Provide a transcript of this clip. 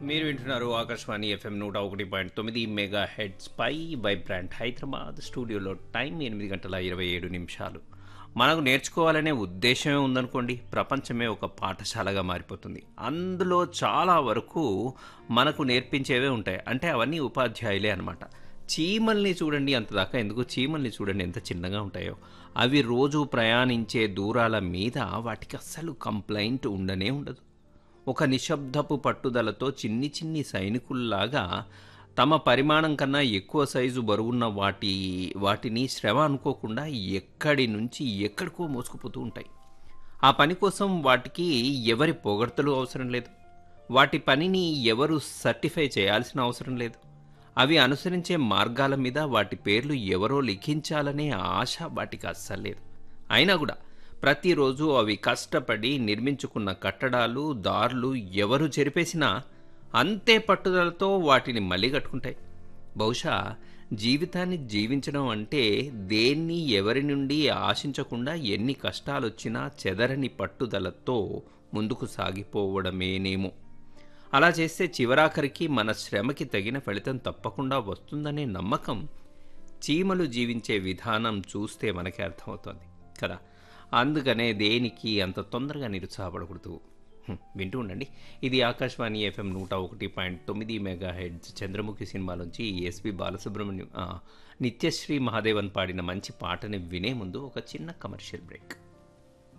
మీరు వింటున్నారు ఆకాశవాణి ఎఫ్ఎం నూట ఒకటి పాయింట్ తొమ్మిది మెగా హెడ్స్ పై వైబ్రాంట్ హైదరాబాద్ స్టూడియోలో టైం ఎనిమిది గంటల ఇరవై ఏడు నిమిషాలు మనకు నేర్చుకోవాలనే ఉద్దేశమే ఉందనుకోండి ప్రపంచమే ఒక పాఠశాలగా మారిపోతుంది అందులో చాలా వరకు మనకు నేర్పించేవే ఉంటాయి అంటే అవన్నీ ఉపాధ్యాయులే అనమాట చీమల్ని చూడండి అంత దాకా ఎందుకు చీమల్ని చూడండి ఎంత చిన్నగా ఉంటాయో అవి రోజు ప్రయాణించే దూరాల మీద వాటికి అస్సలు కంప్లైంట్ ఉండనే ఉండదు ఒక నిశ్శబ్దపు పట్టుదలతో చిన్ని చిన్ని సైనికుల్లాగా తమ పరిమాణం కన్నా ఎక్కువ సైజు బరువున్న వాటి వాటిని శ్రమ అనుకోకుండా ఎక్కడి నుంచి ఎక్కడికో మోసుకుపోతూ ఉంటాయి ఆ పని కోసం వాటికి ఎవరి పొగడ్తలు అవసరం లేదు వాటి పనిని ఎవరు సర్టిఫై చేయాల్సిన అవసరం లేదు అవి అనుసరించే మార్గాల మీద వాటి పేర్లు ఎవరో లిఖించాలనే ఆశ వాటికి అస్సలు లేదు అయినా కూడా ప్రతిరోజు అవి కష్టపడి నిర్మించుకున్న కట్టడాలు దారులు ఎవరు చెరిపేసినా అంతే పట్టుదలతో వాటిని మళ్ళీ కట్టుకుంటాయి బహుశా జీవితాన్ని జీవించడం అంటే దేన్ని ఎవరి నుండి ఆశించకుండా ఎన్ని కష్టాలొచ్చినా చెదరని పట్టుదలతో ముందుకు సాగిపోవడమేనేమో అలా చేస్తే చివరాఖరికి మన శ్రమకి తగిన ఫలితం తప్పకుండా వస్తుందనే నమ్మకం చీమలు జీవించే విధానం చూస్తే మనకి అర్థమవుతోంది కదా అందుకనే దేనికి అంత తొందరగా నిరుత్సాహపడకూడదు హ్మ్, వింటూ ఉండండి ఇది ఆకాశవాణి ఎఫ్ఎం నూట ఒకటి పాయింట్ తొమ్మిది మెగా హెడ్స్ చంద్రముఖి సినిమాలోంచి ఎస్పి బాలసుబ్రహ్మణ్యం ఆ, నిత్యశ్రీ మహాదేవన్ పాడిన మంచి పాటని వినే ముందు ఒక చిన్న కమర్షియల్ బ్రేక్